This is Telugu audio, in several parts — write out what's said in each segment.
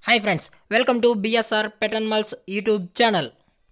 hi friends welcome to BSR pet animals YouTube channel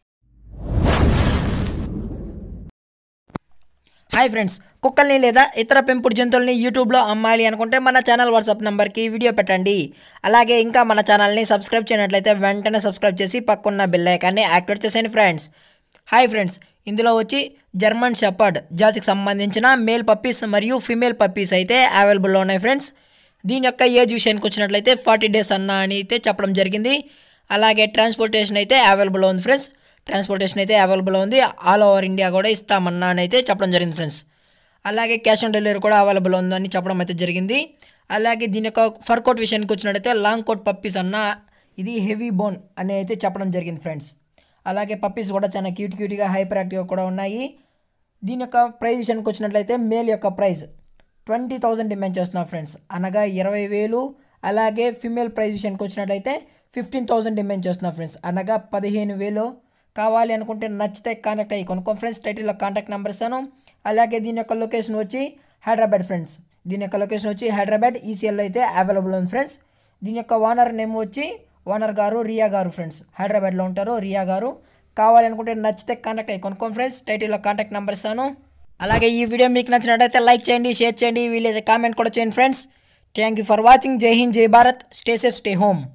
hi friends కుక్కల్ని లేదా ఇతర పెంపుడు జంతువుల్ని యూట్యూబ్లో అమ్మాలి అనుకుంటే మన ఛానల్ వాట్సాప్ నెంబర్కి వీడియో పెట్టండి అలాగే ఇంకా మన ఛానల్ని సబ్స్క్రైబ్ చేయనట్లయితే వెంటనే సబ్స్క్రైబ్ చేసి పక్కన్న బెల్ ఐకాన్ని యాక్టివేట్ చేసేయండి ఫ్రెండ్స్ హాయ్ ఫ్రెండ్స్ ఇందులో వచ్చి జర్మన్ షెపర్డ్ జాతికి సంబంధించిన మేల్ పప్పీస్ మరియు ఫిమేల్ పప్పీస్ అయితే అవైలబుల్లో ఉన్నాయి ఫ్రెండ్స్ దీని యొక్క ఏజ్ విషయానికి వచ్చినట్లయితే ఫార్టీ డేస్ అన్న అని అయితే చెప్పడం జరిగింది అలాగే ట్రాన్స్పోర్టేషన్ అయితే అవైలబుల్ ఉంది ఫ్రెండ్స్ ట్రాన్స్పోర్టేషన్ అయితే అవైలబుల్ ఉంది ఆల్ ఓవర్ ఇండియా కూడా ఇస్తామన్నా అని అయితే చెప్పడం జరిగింది ఫ్రెండ్స్ అలాగే క్యాష్ ఆన్ డెలివరీ కూడా అవైలబుల్ ఉందని చెప్పడం అయితే జరిగింది అలాగే దీని యొక్క ఫర్ కోట్ విషయానికి వచ్చినట్టయితే లాంగ్ కోట్ పప్పీస్ అన్న ఇది హెవీ బోన్ అని అయితే చెప్పడం జరిగింది ఫ్రెండ్స్ అలాగే పప్పీస్ కూడా చాలా క్యూట్ క్యూట్గా హైపర్ యాక్టివ్గా కూడా ఉన్నాయి దీని యొక్క ప్రైస్ విషయానికి వచ్చినట్లయితే మేల్ యొక్క ప్రైస్ ట్వంటీ థౌజండ్ డిమాండ్ చేస్తున్నారు ఫ్రెండ్స్ అనగా ఇరవై వేలు అలాగే ఫిమేల్ ప్రైస్ విషయానికి వచ్చినట్లయితే ఫిఫ్టీన్ థౌజండ్ డిమాండ్ చేస్తున్నారు ఫ్రెండ్స్ అనగా పదిహేను వేలు కావాలి అనుకుంటే నచ్చితే కాంటాక్ట్ అయ్యి కొనుక్కోండి ఫ్రెండ్స్ టైటిల్లో కాంటాక్ట్ నెంబర్ ఇస్తాను అలాగే దీని యొక్క లొకేషన్ వచ్చి హైదరాబాద్ ఫ్రెండ్స్ దీని యొక్క లొకేషన్ వచ్చి హైదరాబాద్ ఈసీఎల్ అయితే అవైలబుల్ ఉంది ఫ్రెండ్స్ దీని యొక్క ఓనర్ నేమ్ వచ్చి ఓనర్ గారు రియా గారు ఫ్రెండ్స్ హైదరాబాద్లో ఉంటారు రియా గారు కావాలనుకుంటే నచ్చితే కాంటాక్ట్ అయ్యి కొనుక్కోండి ఫ్రెండ్స్ టైటిల్లో కాంటాక్ట్ నెంబర్ ఇస్తాను అలాగే ఈ వీడియో మీకు నచ్చినట్టయితే లైక్ చేయండి షేర్ చేయండి వీలైతే కామెంట్ కూడా చేయండి friends thank you for watching Jai Hind Jai Bharat stay safe stay home